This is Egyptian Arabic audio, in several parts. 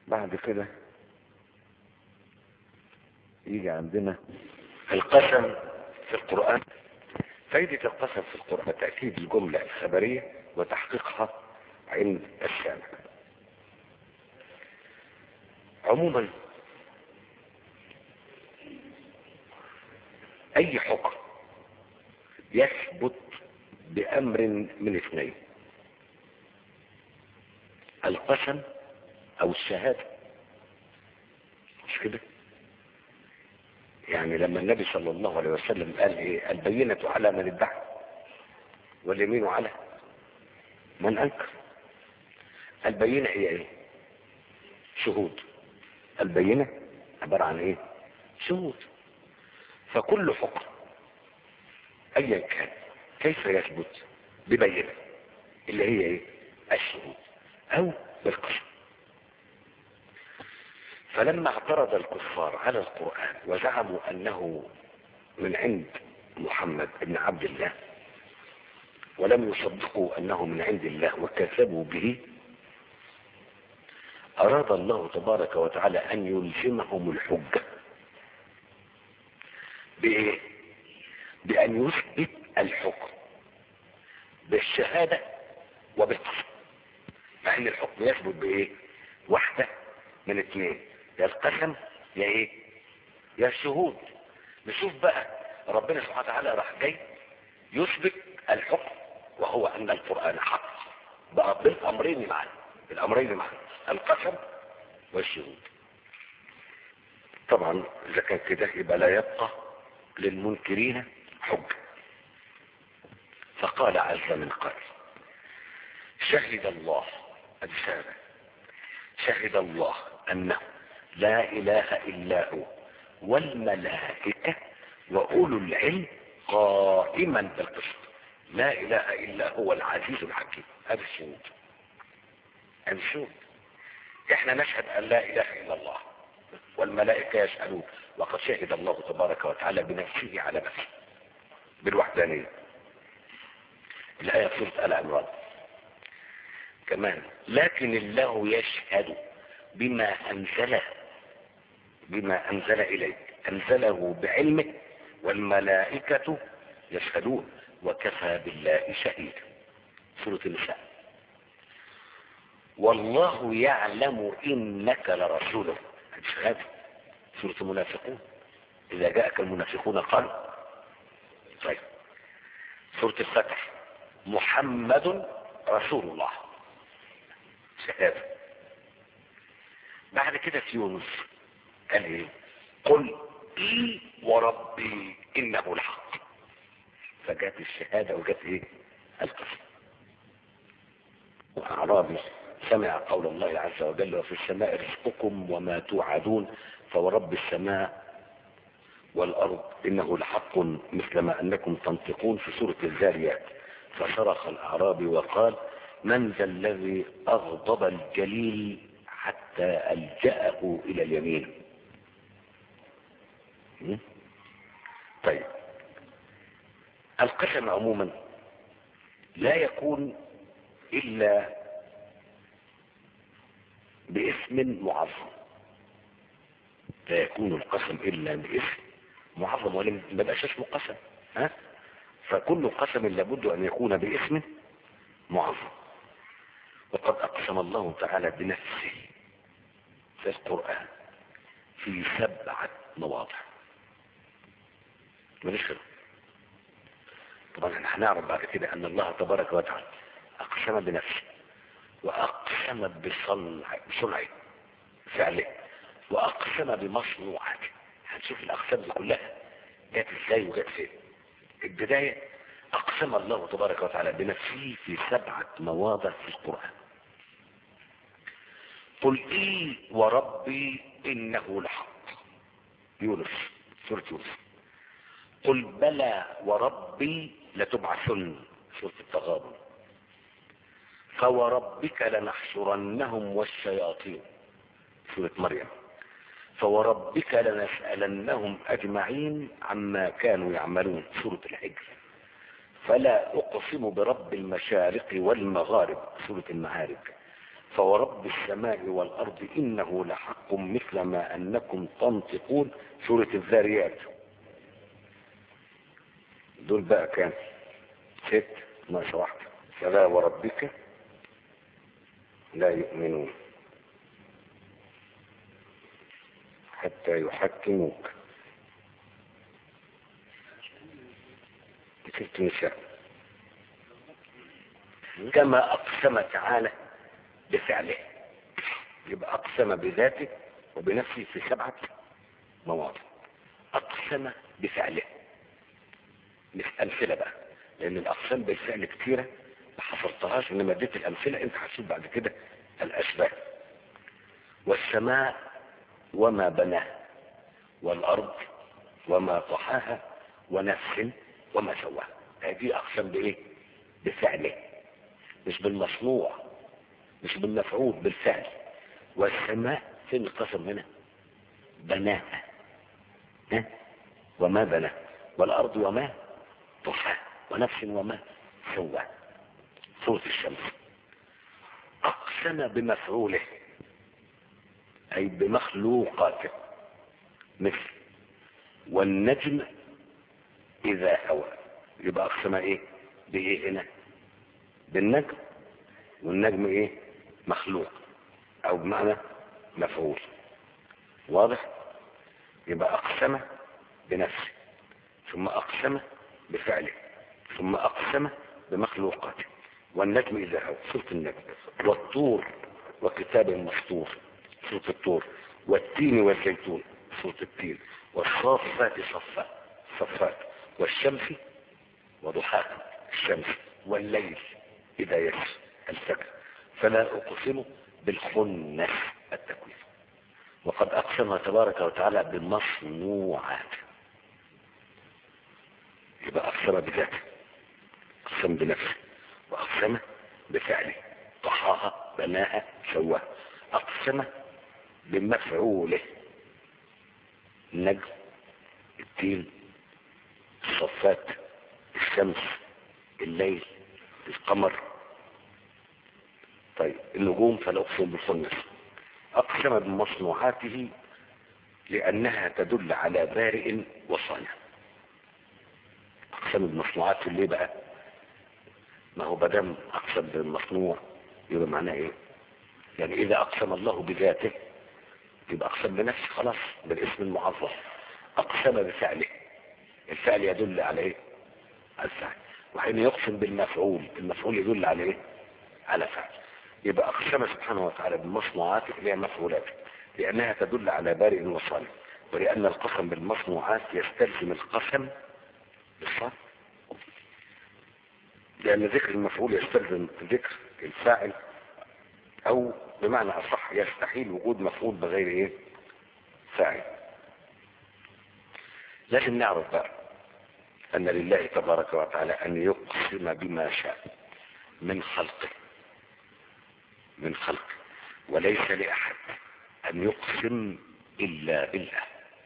بعد كده يجي عندنا القسم في القرآن فايدة القسم في القرآن تأكيد الجملة الخبرية وتحقيقها عند السامع عموما اي حكم يثبت بامر من اثنين القسم او الشهادة مش كده يعني لما النبي صلى الله عليه وسلم قال ايه البينة على من ادعى واليمين على من انكر البينة هي ايه شهود البينة عبارة عن ايه شهود فكل حكم ايا كان كيف يثبت ببينة اللي هي ايه الشهود او بالقسم فلما اعترض الكفار على القرآن وزعموا انه من عند محمد بن عبد الله ولم يصدقوا انه من عند الله وكذبوا به اراد الله تبارك وتعالى ان يلزمهم الحجة بايه بان يثبت الحكم بالشهادة وبالقسم مع ان الحكم يثبت بايه واحدة من اثنين يا القسم يا ايه يا الشهود نشوف بقى ربنا سبحانه وتعالى راح جاي يثبت الحكم وهو ان القرآن حق بقى بالامرين معا بالامرين معا القسم والشهود طبعا اذا كان كده يبقى لا يبقى للمنكرين حجة فقال عز من قائل شهد الله الرسالة شهد الله انه لا اله الا هو والملائكة واولو العلم قائما بالقسط لا اله الا هو العزيز الحكيم هذا الشهود هذا الشهود احنا نشهد ان لا اله الا الله والملائكة يشهدون وقد شهد الله تبارك وتعالى بنفسه على نفسه بالوحدانية الآية في سورة آل عمران كمان لكن الله يشهد بما أنزله بما أنزل إليك أنزله بعلمه والملائكة يشهدون وكفى بالله شهيدا سورة النساء والله يعلم إنك لرسوله الشهادة سورة المنافقون إذا جاءك المنافقون قالوا طيب سورة الفتح محمد رسول الله شهادة بعد كده في يونس قال ايه قل اي وربي انه الحق فجات الشهادة وجات ايه القسم واعرابي سمع قول الله عز وجل وفي السماء رزقكم وما توعدون فورب السماء والأرض إنه لحق مثل ما أنكم تنطقون في سورة الزاريات فصرخ الأعرابي وقال من ذا الذي أغضب الجليل حتى ألجأه إلى اليمين طيب القسم عموما لا يكون إلا باسم معظم لا يكون القسم إلا باسم معظم ولا ما بقاش اسمه قسم ها فكل قسم لابد أن يكون باسم معظم وقد أقسم الله تعالى بنفسه في القرآن في سبعة مواضع ماليش خير طبعا احنا هنعرف بعد كده أن الله تبارك وتعالى أقسم بنفسه وأقسم بصنع بصنعه فعله وأقسم بمصنوعاته هنشوف الأقسام دي كلها جت ازاي وجت فين البداية أقسم الله تبارك وتعالى بنفسه في سبعة مواضع في القرآن قل إي وربي إنه لحق يونس سورة يونس قل بلى وربي لتبعثن سورة التغابن فوربك لنحشرنهم والشياطين سورة مريم فوربك لنسألنهم أجمعين عما كانوا يعملون سورة الحجر فلا أقسم برب المشارق والمغارب سورة المعارج فورب السماء والأرض إنه لحق مثل ما أنكم تنطقون سورة الذاريات دول بقى كام ست ناقص واحدة فلا وربك لا يؤمنون حتى يحكموك ست نساء كما أقسم تعالى بفعله يبقى أقسم بذاته وبنفسه في سبعة مواضع أقسم بفعله مش أمثلة بقى لأن الأقسام بالفعل كتيرة ما حصرتهاش إنما اديت الأمثلة أنت هتشوف بعد كده الأسباب والسماء وما بناها والأرض وما طحاها ونفس وما سواها هذه أقسم بإيه؟ بفعله مش بالمصنوع مش بالمفعول بالفعل والسماء فين القسم هنا بناها ها؟ وما بنى والأرض وما طحاها ونفس وما سواها صوت الشمس أقسم بمفعوله أي بمخلوقاته مثل والنجم إذا هوى يبقى أقسم إيه بإيه هنا بالنجم والنجم إيه مخلوق أو بمعنى مفعول واضح يبقى أقسم بنفسه ثم أقسم بفعله ثم أقسم بمخلوقاته والنجم إذا هوى سورة النجم والطور وكتاب مسطور سورة الطور والتين والزيتون سورة التين والصافات صفا صفات والشمس وضحاها الشمس والليل إذا يسر الفجر فلا أقسم بالخنس التكوين وقد أقسم تبارك وتعالى بالمصنوعات يبقى أقسم بذاته أقسم بنفسه وأقسم بفعله طحاها بناها سواها أقسم بمفعوله النجم التين الصفات الشمس الليل القمر طيب النجوم فلا أقسم بالخنس أقسم بمصنوعاته لأنها تدل على بارئ وصانع أقسم بمصنوعاته ليه بقى ما هو بدم أقسم بالمصنوع يبقى معناه إيه يعني إذا أقسم الله بذاته يبقى أقسم بنفسه خلاص بالاسم المعظم أقسم بفعله الفعل يدل على إيه على الفعل وحين يقسم بالمفعول المفعول يدل على إيه على فعل يبقى أقسم سبحانه وتعالى بالمصنوعات اللي هي مفعولاته لأنها تدل على بارئ وصالح ولأن القسم بالمصنوعات يستلزم القسم بالصالح لأن ذكر المفعول يستلزم ذكر الفاعل أو بمعنى أصح يستحيل وجود مفعول بغير إيه فاعل لازم نعرف بقى أن لله تبارك وتعالى أن يقسم بما شاء من خلقه من خلقه وليس لأحد أن يقسم إلا بالله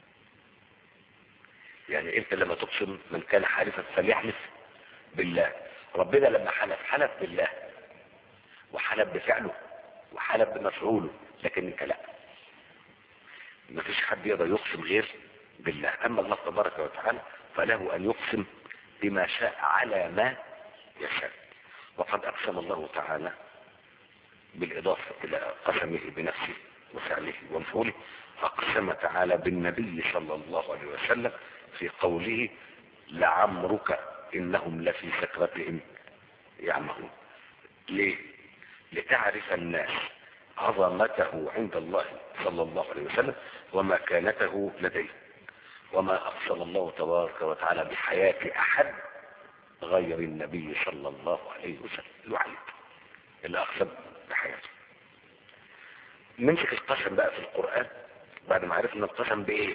يعني أنت لما تقسم من كان حالفا فليحلف بالله ربنا لما حلف حلف بالله وحلف بفعله وحلف بمفعوله لكن انت لا ما فيش حد يقدر يقسم غير بالله اما الله تبارك وتعالى فله ان يقسم بما شاء على ما يشاء وقد اقسم الله تعالى بالاضافه الى قسمه بنفسه وفعله ومفعوله اقسم تعالى بالنبي صلى الله عليه وسلم في قوله لعمرك انهم لفي سكرتهم يعمهون ليه لتعرف الناس عظمته عند الله صلى الله عليه وسلم ومكانته لديه وما أقسم الله تبارك وتعالى بحياة أحد غير النبي صلى الله عليه وسلم الوحيد اللي أقسم بحياته نمسك القسم بقى في القرآن بعد ما عرفنا القسم بإيه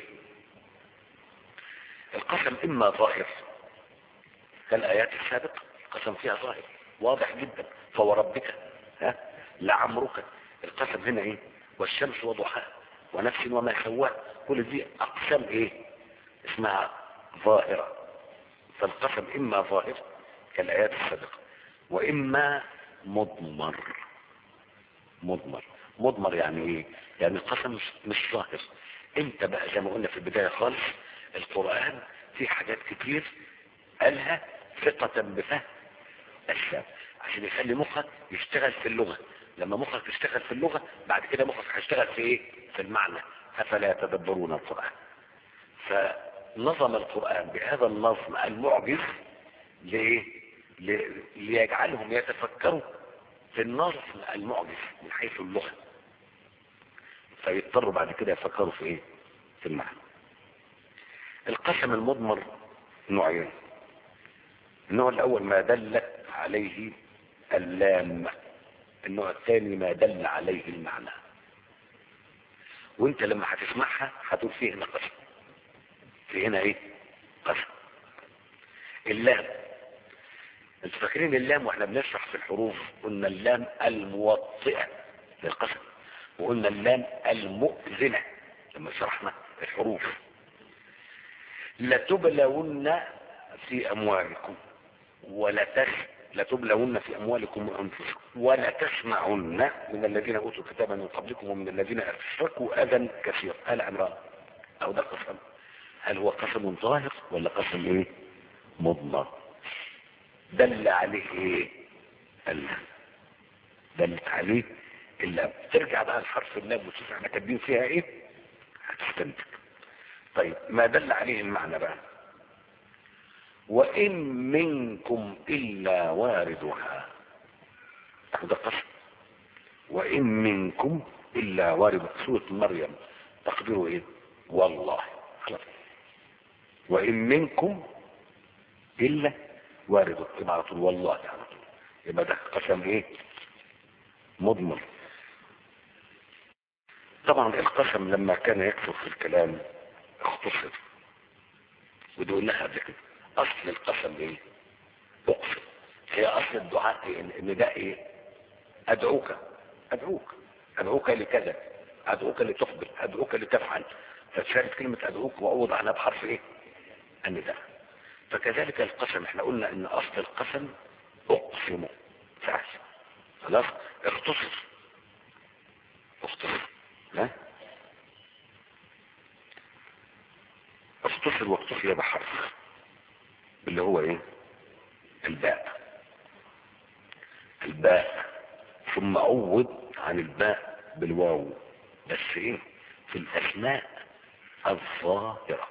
القسم إما ظاهر كالآيات السابقة القسم فيها ظاهر واضح جدا فوربك ها لعمرك القسم هنا ايه والشمس وضحاها ونفس وما سواها كل دي اقسام ايه اسمها ظاهرة فالقسم اما ظاهر كالايات السابقة واما مضمر مضمر مضمر يعني ايه يعني القسم مش, مش ظاهر انت بقى زي ما قلنا في البداية خالص القرآن في حاجات كتير قالها ثقة بفهم الشاب عشان يخلي مخك يشتغل في اللغة لما مخك يشتغل في اللغة بعد كده مخك هيشتغل في ايه في المعنى افلا يتدبرون القرآن فنظم القرآن بهذا النظم المعجز ليه ل- ليجعلهم يتفكروا في النظم المعجز من حيث اللغة فيضطروا بعد كده يفكروا في ايه في المعنى القسم المضمر نوعين النوع الاول ما دلت عليه اللام النوع الثاني ما دل عليه المعنى وانت لما هتسمعها هتقول فيه هنا قسم في هنا ايه قسم اللام انتوا فاكرين اللام واحنا بنشرح في الحروف قلنا اللام الموطئة للقسم وقلنا اللام المؤذنة لما شرحنا الحروف لتبلون في اموالكم ولا تس لتبلون في اموالكم وانفسكم ولا تسمعن من الذين اوتوا الكتاب من قبلكم ومن الذين اشركوا اذى كثير هل عمران او ده قسم هل هو قسم ظاهر ولا قسم ايه مضمر دل عليه ايه اللام دلت عليه اللام ترجع بقى لحرف اللام وتشوف احنا كاتبين فيها ايه هتستنتج طيب ما دل عليه المعنى بقى وإن منكم إلا واردها ده قسم وإن منكم إلا وارد سورة مريم تقديره إيه والله خلاص وإن منكم إلا وارد يبقى على طول والله على طول يبقى ده قسم إيه مضمر طبعا القسم لما كان يكثر في الكلام اختصر ودي قلناها قبل كده اصل القسم ايه اقسم هي اصل الدعاء إيه؟ ان ده ايه ادعوك ادعوك ادعوك لكذا ادعوك لتخبر ادعوك لتفعل فتشارك كلمة ادعوك واعوض عنها بحرف ايه النداء فكذلك القسم احنا قلنا ان اصل القسم اقسم سهل خلاص اختصر اختصر ها اختصر واختصر بحرف اللي هو ايه الباء الباء ثم عوض عن الباء بالواو بس ايه في الاسماء الظاهرة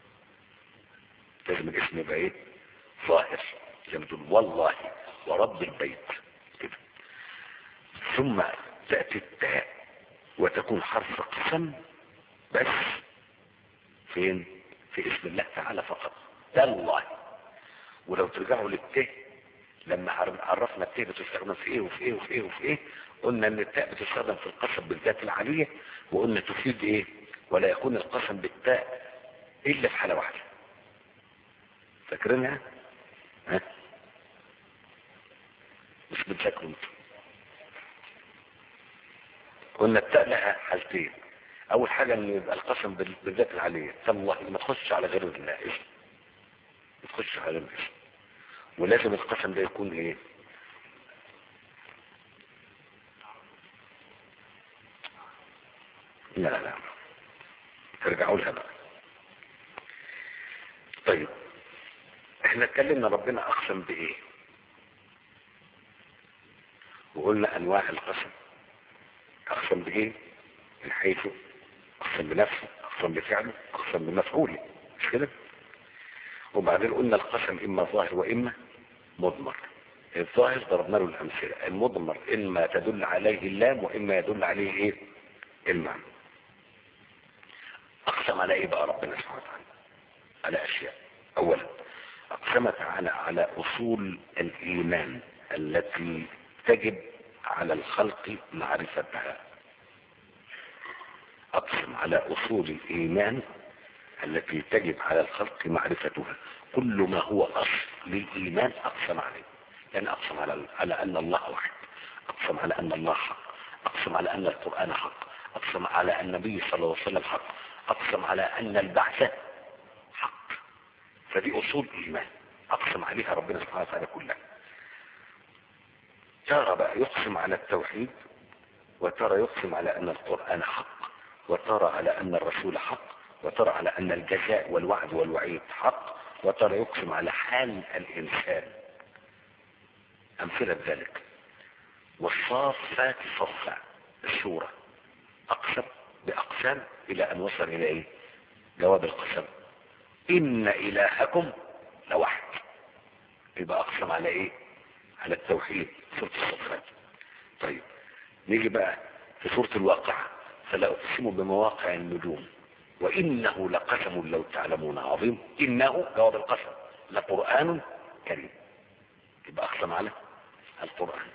لازم الاسم يبقى ايه ظاهر زي ما تقول والله ورب البيت كده ثم تأتي التاء وتكون حرف قسم بس فين في اسم الله تعالى فقط تالله ولو ترجعوا للته لما عرفنا الته بتستخدم في ايه وفي ايه وفي ايه وفي ايه قلنا ان التاء بتستخدم في القسم بالذات العالية وقلنا تفيد ايه ولا يكون القسم بالتاء الا في حالة واحدة فاكرينها ها مش بتذاكروا انتوا قلنا التاء لها حالتين اول حاجة ان يبقى القسم بالذات العالية تالله ما تخش على غير الله اسم ما تخش على الاسم ولازم القسم ده يكون ايه لا لا ترجعوا لها بقى طيب احنا اتكلمنا ربنا اقسم بايه وقلنا انواع القسم اقسم بايه من حيث اقسم بنفسه اقسم بفعله اقسم بمفعوله مش كده وبعدين قلنا القسم اما ظاهر واما مضمر الظاهر ضربنا له الامثله المضمر اما تدل عليه اللام واما يدل عليه ايه المعنى اقسم على ايه بقى ربنا سبحانه وتعالى على اشياء اولا اقسم تعالى على اصول الايمان التي تجب على الخلق معرفتها اقسم على اصول الايمان التي تجب على الخلق معرفتها كل ما هو اصل للايمان اقسم عليه يعني اقسم على على ان الله واحد اقسم على ان الله حق اقسم على ان القران حق اقسم على ان النبي صلى الله عليه وسلم حق اقسم على ان البعث حق فدي اصول ايمان اقسم عليها ربنا سبحانه وتعالى كلها ترى بقى يقسم على التوحيد وترى يقسم على أن القرآن حق وترى على أن الرسول حق وترى على أن الجزاء والوعد والوعيد حق وترى يقسم على حال الإنسان أمثلة ذلك والصافات صفا السورة أقسم بأقسام إلى أن وصل إلى إيه جواب القسم إن إلهكم لواحد يبقى أقسم على إيه على التوحيد سورة الصفات طيب نيجي بقى في سورة الواقع فلا أقسم بمواقع النجوم وإنه لقسم لو تعلمون عظيم إنه جواب القسم لقرآن كريم يبقى أقسم على القرآن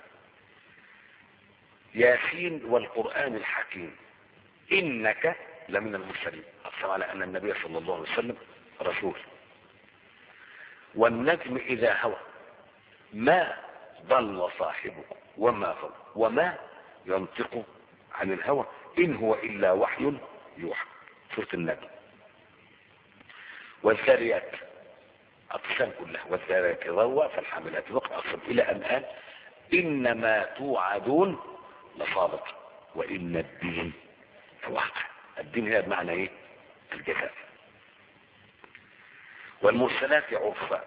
ياسين والقرآن الحكيم إنك لمن المرسلين أقسم على أن النبي صلى الله عليه وسلم رسول والنجم إذا هوى ما ضل صاحبه وما غوى وما ينطق عن الهوى إن هو إلا وحي يوحى سورة النجم والذاريات أقسام كلها والذاريات ضوى فالحاملات وقت أقسم إلى أن قال إنما توعدون لصادق وإن الدين لواقع الدين هي بمعنى إيه الجزاء والمرسلات عرفا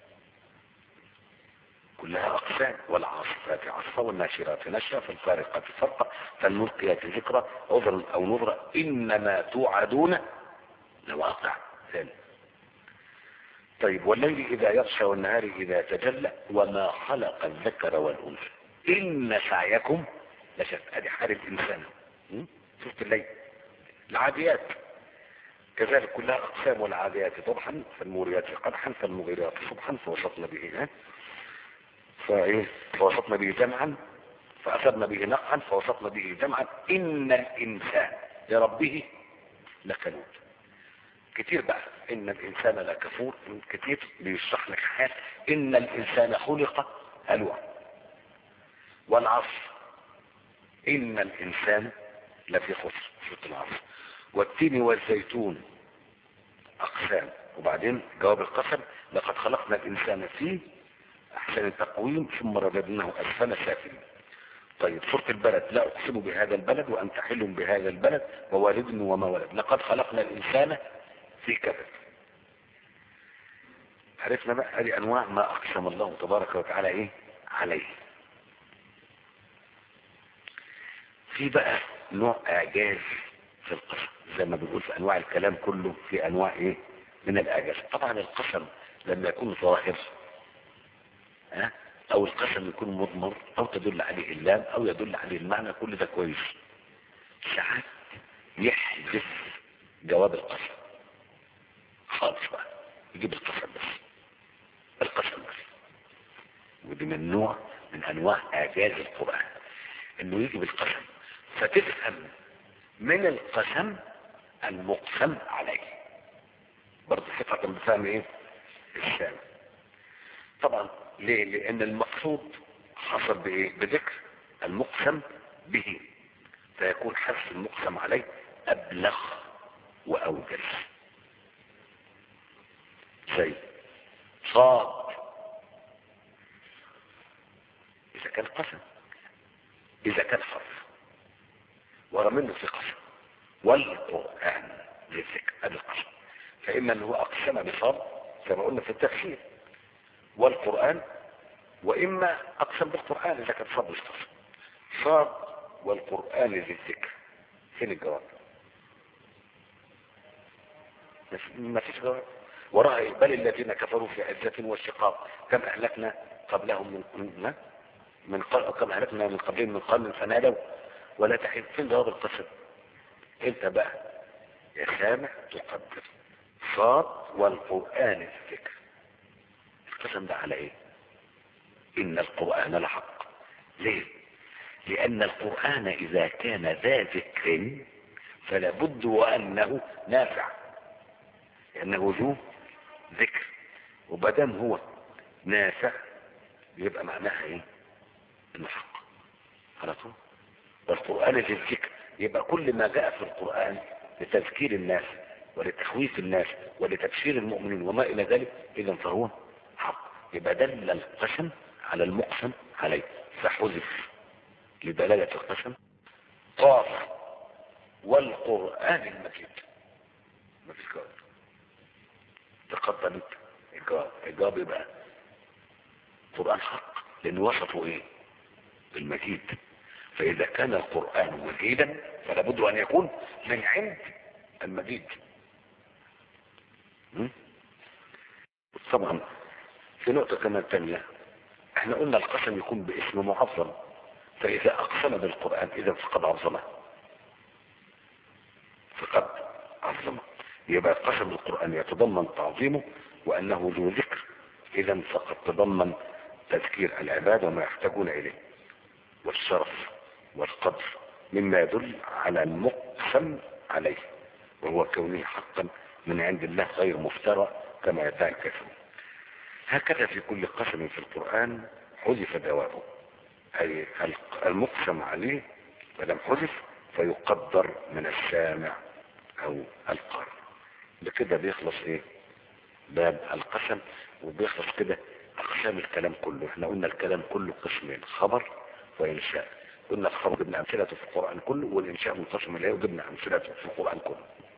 كلها أقسام والعاصفات عصفا والناشرات نشرا فالفارقات فرقا فالملقيات ذكرى عذرا أو نذرا إنما توعدون لواقع ثاني طيب والليل إذا يغشى والنهار إذا تجلى وما خلق الذكر والأنثى إن سعيكم لشتى ادي حال الإنسان شفت الليل العاديات كذلك كلها أقسام والعاديات ضبحا فالموريات قدحا فالمغيرات صبحا فوسطنا به ها فايه فوسطنا به جمعا فأثرنا به نقعا فوسطنا به جمعا إن الإنسان لربه لكنود كتير بقى إن الإنسان لكفور كتير بيشرح لك حال إن الإنسان خلق هلوعا والعصر إن الإنسان لفي خسر شوط العصر والتين والزيتون أقسام وبعدين جواب القسم لقد خلقنا الإنسان في أحسن التقويم ثم رددناه أسفل سافلين طيب سورة البلد لا أقسم بهذا البلد وأنت حل بهذا البلد ووالد وما ولد لقد خلقنا الإنسان في كبد عرفنا بقى هذه أنواع ما أقسم الله تبارك وتعالى إيه عليه في بقى نوع إعجاز في القسم زي ما بيقول في أنواع الكلام كله في أنواع إيه من الإعجاز طبعا القسم لما يكون ظاهر ها او القسم يكون مضمر او تدل عليه اللام او يدل عليه المعنى كل ده كويس ساعات يحذف جواب القسم خالص بقى يجيب القسم بس القسم بس ودي من نوع من انواع اعجاز القرآن انه يجي بالقسم فتفهم من القسم المقسم عليه برضه ثقة بفهم ايه السامع طبعا ليه لان المقصود حصل بايه بذكر المقسم به فيكون حذف المقسم عليه ابلغ واوجز زي صاد اذا كان قسم اذا كان حرف ورا منه في قسم والقران للذكر ادي القسم فاما ان هو اقسم بصاد كما قلنا في التفسير والقرآن وإما أقسم بالقرآن إذا كان صاد مختصر صاد والقرآن ذي الذكر فين الجواب ما فيش جواب وراء بل الذين كفروا في عزة والشقاق كم أهلكنا قبلهم من من قل... كم أهلكنا من قبلهم من قرن فنادوا ولا تحيد فين جواب القسم انت بقى يا سامع تقدر صاد والقرآن الذكر القسم ده على ايه ان القرآن لحق ليه لان القرآن اذا كان ذا ذكر فلا بد وانه نافع لانه ذو ذكر وبدام هو نافع يبقى معناها ايه انه حق على طول والقرآن ذي الذكر يبقى كل ما جاء في القرآن لتذكير الناس ولتخويف الناس ولتبشير المؤمنين وما الى ذلك اذا فهو حق يبقى دل القسم على المقسم عليه فحذف لدلالة القسم قاف والقرآن المجيد مفيش جواب تقدم الجواب الجواب يبقى قرآن حق لأن وصفه ايه المجيد فإذا كان القرآن مجيدا فلا بد أن يكون من عند المجيد م? طبعا في نقطة كمان تانية احنا قلنا القسم يكون باسم معظم فإذا أقسم بالقرآن إذا فقد عظمه فقد عظمه يبقى القسم بالقرآن يتضمن تعظيمه وأنه ذو ذكر إذا فقد تضمن تذكير العباد وما يحتاجون إليه والشرف والقدر مما يدل على المقسم عليه وهو كونه حقا من عند الله غير مفترى كما يدعي الكافرون هكذا في كل قسم في القرآن حذف جوابه أي المقسم عليه فلم حذف فيقدر من السامع أو القارئ بكده بيخلص ايه باب القسم وبيخلص كده اقسام الكلام كله احنا قلنا الكلام كله قسمين خبر وانشاء قلنا الخبر جبنا امثلته في القرآن كله والانشاء منقسم اليه وجبنا امثلته في القرآن كله